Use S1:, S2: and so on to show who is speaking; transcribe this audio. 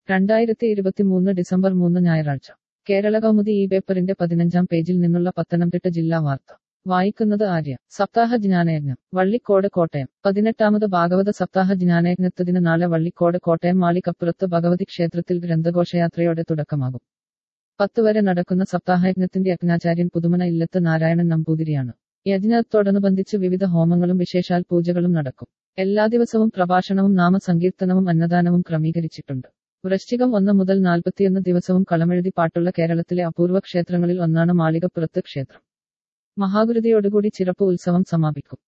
S1: രണ്ടായിരത്തി ഇരുപത്തിമൂന്ന് ഡിസംബർ മൂന്ന് ഞായറാഴ്ച കേരള കൗമുദി ഈ പേപ്പറിന്റെ പതിനഞ്ചാം പേജിൽ നിന്നുള്ള പത്തനംതിട്ട ജില്ലാ വാർത്ത വായിക്കുന്നത് ആര്യ സപ്താഹ ജ്ഞാനയജ്ഞം വള്ളിക്കോട് കോട്ടയം പതിനെട്ടാമത് ഭാഗവത സപ്താഹ ജ്ഞാനയജ്ഞത്തിന് നാളെ വള്ളിക്കോട് കോട്ടയം മാളികപ്പുറത്ത് ഭഗവതി ക്ഷേത്രത്തിൽ ഗ്രന്ഥഘോഷയാത്രയോടെ തുടക്കമാകും പത്ത് വരെ നടക്കുന്ന സപ്താഹയജ്ഞത്തിന്റെ യജ്ഞാചാര്യൻ പുതുമന ഇല്ലത്ത് നാരായണൻ നമ്പൂതിരിയാണ് യജ്ഞത്തോടനുബന്ധിച്ച് വിവിധ ഹോമങ്ങളും വിശേഷാൽ പൂജകളും നടക്കും എല്ലാ ദിവസവും പ്രഭാഷണവും നാമസങ്കീർത്തനവും അന്നദാനവും ക്രമീകരിച്ചിട്ടുണ്ട് വൃശ്ചികം ഒന്ന് മുതൽ നാൽപ്പത്തിയൊന്ന് ദിവസവും കളമെഴുതി പാട്ടുള്ള കേരളത്തിലെ അപൂർവ ക്ഷേത്രങ്ങളിൽ ഒന്നാണ് മാളികപ്പുറത്ത് ക്ഷേത്രം മഹാഗുരുതിയോടുകൂടി ചിറപ്പ് ഉത്സവം സമാപിക്കും